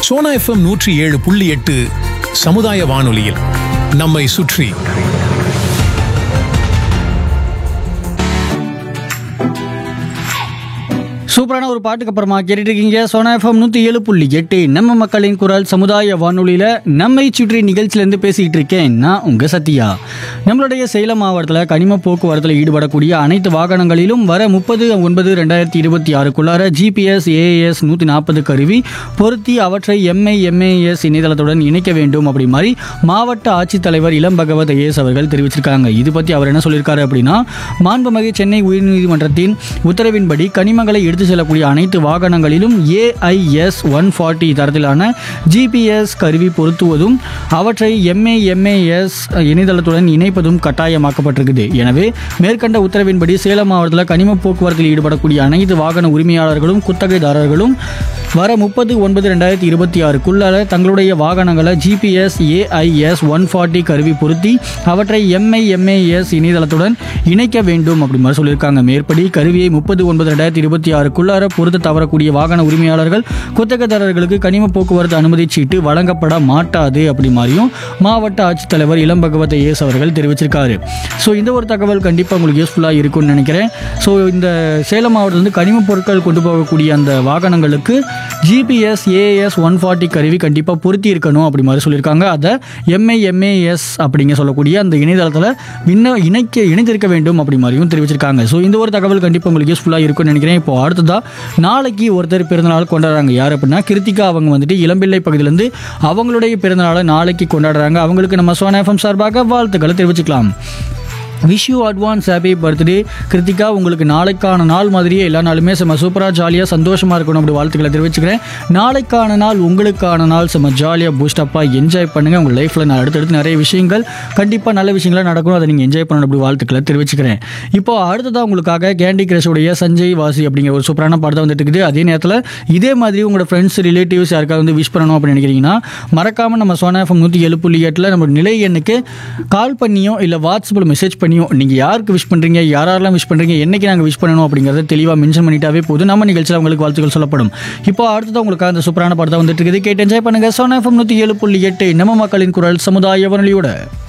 Sona FM நூற்றி ஏழு புள்ளி எட்டு சமுதாய வானொலியில் நம்மை சுற்றி சூப்பரான ஒரு பாட்டுக்கு அப்புறமா கேட்டுட்டு இருக்கீங்க சோனா எஃப்எம் நூற்றி ஏழு புள்ளி எட்டு நம்ம மக்களின் குரல் சமுதாய வானொலியில் நம்மை சுற்றி நிகழ்ச்சியிலேருந்து பேசிக்கிட்டு இருக்கேன் நான் உங்கள் சத்யா நம்மளுடைய சேலம் மாவட்டத்தில் கனிம போக்குவரத்தில் ஈடுபடக்கூடிய அனைத்து வாகனங்களிலும் வர முப்பது ஒன்பது ரெண்டாயிரத்தி இருபத்தி ஆறுக்குள்ளார ஜிபிஎஸ் ஏஏஎஸ் நூற்றி நாற்பது கருவி பொருத்தி அவற்றை எம்ஐ எம்ஏஎஸ் இணையதளத்துடன் இணைக்க வேண்டும் அப்படி மாதிரி மாவட்ட ஆட்சித்தலைவர் இளம் பகவத் ஐஏஎஸ் அவர்கள் தெரிவிச்சிருக்காங்க இது பற்றி அவர் என்ன சொல்லியிருக்காரு அப்படின்னா மாண்புமிகு சென்னை உயர்நீதிமன்றத்தின் உத்தரவின்படி கனிமங்களை எடுத்து செல்லக்கூடிய அனைத்து வாகனங்களிலும் ஏஐஎஸ் ஒன் ஃபார்ட்டி தரத்திலான ஜிபிஎஸ் கருவி பொருத்துவதும் அவற்றை எம்ஏ எம்ஏஎஸ் இணையதளத்துடன் இணைப்பதும் கட்டாயமாக்கப்பட்டிருக்குது எனவே மேற்கண்ட உத்தரவின்படி சேலம் மாவட்டத்தில் கனிம போக்குவரத்தில் ஈடுபடக்கூடிய அனைத்து வாகன உரிமையாளர்களும் குத்தகைதாரர்களும் வர முப்பது ஒன்பது ரெண்டாயிரத்தி இருபத்தி ஆறுக்குள்ளார தங்களுடைய வாகனங்களை ஜிபிஎஸ் ஏஐஎஸ் ஒன் ஃபார்ட்டி கருவி பொருத்தி அவற்றை எம்ஐ எம்ஏஎஸ் இணையதளத்துடன் இணைக்க வேண்டும் அப்படி மாதிரி சொல்லியிருக்காங்க மேற்படி கருவியை முப்பது ஒன்பது ரெண்டாயிரத்தி இருபத்தி ஆறுக்குள்ளார பொருத்த தவறக்கூடிய வாகன உரிமையாளர்கள் குத்தகைதாரர்களுக்கு கனிம போக்குவரத்து அனுமதி சீட்டு வழங்கப்பட மாட்டாது அப்படி மாதிரியும் மாவட்ட ஆட்சித்தலைவர் இளம் பகவத் ஏஎஸ் அவர்கள் தெரிவிச்சிருக்காரு ஸோ இந்த ஒரு தகவல் கண்டிப்பாக உங்களுக்கு யூஸ்ஃபுல்லாக இருக்கும்னு நினைக்கிறேன் ஸோ இந்த சேலம் மாவட்டத்தில் வந்து கனிம பொருட்கள் கொண்டு போகக்கூடிய அந்த வாகனங்களுக்கு ஜிபிஎஸ் ஏஎஸ் ஒன் ஃபார்ட்டி கருவி கண்டிப்பாக பொருத்தி இருக்கணும் அப்படி மாதிரி சொல்லியிருக்காங்க அதை எம்ஐ எம்ஏஎஸ் அப்படிங்க சொல்லக்கூடிய அந்த இணையதளத்தில் இன்ன இணைக்க இணைந்திருக்க வேண்டும் அப்படி மாதிரியும் தெரிவிச்சிருக்காங்க ஸோ இந்த ஒரு தகவல் கண்டிப்பாக உங்களுக்கு யூஸ்ஃபுல்லாக இருக்கும்னு நினைக்கிறேன் இப்போ அடுத்ததா நாளைக்கு ஒருத்தர் பிறந்தநாள் கொண்டாடுறாங்க யார் அப்படின்னா கிருத்திகா அவங்க வந்துட்டு இளம்பிள்ளை பகுதியிலேருந்து அவங்களுடைய பிறந்தநாளை நாளைக்கு கொண்டாடுறாங்க அவங்களுக்கு நம்ம சோனா எஃப்எம் சார்பாக வாழ்த்துக்களை தெரிவிச்சுக்கலாம் wish you advance happy birthday Krithika உங்களுக்கு நாளைக்கான நாள் மாதிரியே எல்லா நாளுமே செம்ம சூப்பராக ஜாலியாக சந்தோஷமாக இருக்கணும் அப்படி வாழ்த்துக்களை தெரிவிச்சுக்கிறேன் நாளைக்கான நாள் உங்களுக்கான நாள் செம்ம ஜாலியாக பூஸ்டப்பாக என்ஜாய் பண்ணுங்கள் உங்கள் லைஃப்பில் நான் அடுத்தடுத்து நிறைய விஷயங்கள் கண்டிப்பாக நல்ல விஷயங்களாக நடக்கணும் அதை நீங்கள் என்ஜாய் பண்ணணும் அப்படி வாழ்த்துக்களை தெரிவிச்சுக்கிறேன் இப்போ அடுத்ததாக உங்களுக்காக கேண்டி கிரஷுடைய சஞ்சய் வாசி அப்படிங்கிற ஒரு சூப்பரான படத்தை வந்துட்டு இருக்குது அதே நேரத்தில் இதே மாதிரி உங்களோட ஃப்ரெண்ட்ஸ் ரிலேட்டிவ்ஸ் யாருக்காவது வந்து விஷ் பண்ணணும் அப்படின்னு நினைக்கிறீங்கன்னா மறக்காமல் நம்ம சோனா எஃப்எம் நூற்றி ஏழு புள்ளி எட்டில் நம்ம நிலை எண்ணுக்கு கால் பண்ணியோ இல்லை வாட்ஸ்அப்பில் மெசேஜ் பண்ணியோ நீங்கள் யாருக்கு விஷ் பண்ணுறீங்க யாரெல்லாம் விஷ் பண்ணுறீங்க என்னைக்கு நாங்கள் விஷ் பண்ணணும் அப்படிங்கிறத தெளிவாக மென்ஷன் பண்ணிட்டாவே போதும் நம்ம நிகழ்ச்சியில் உங்களுக்கு வாழ்த்துக்கள் சொல்லப்படும் இப்போ அடுத்தது உங்களுக்கு அந்த சூப்பரான படத்தை வந்துட்டு இருக்குது கேட்டு என்ஜாய் பண்ணுங்கள் சோனா எஃப்எம் நூற்றி ஏழு புள்ளி எட்டு நம்ம மக்களின் குரல் சமுதாய வானொலியோட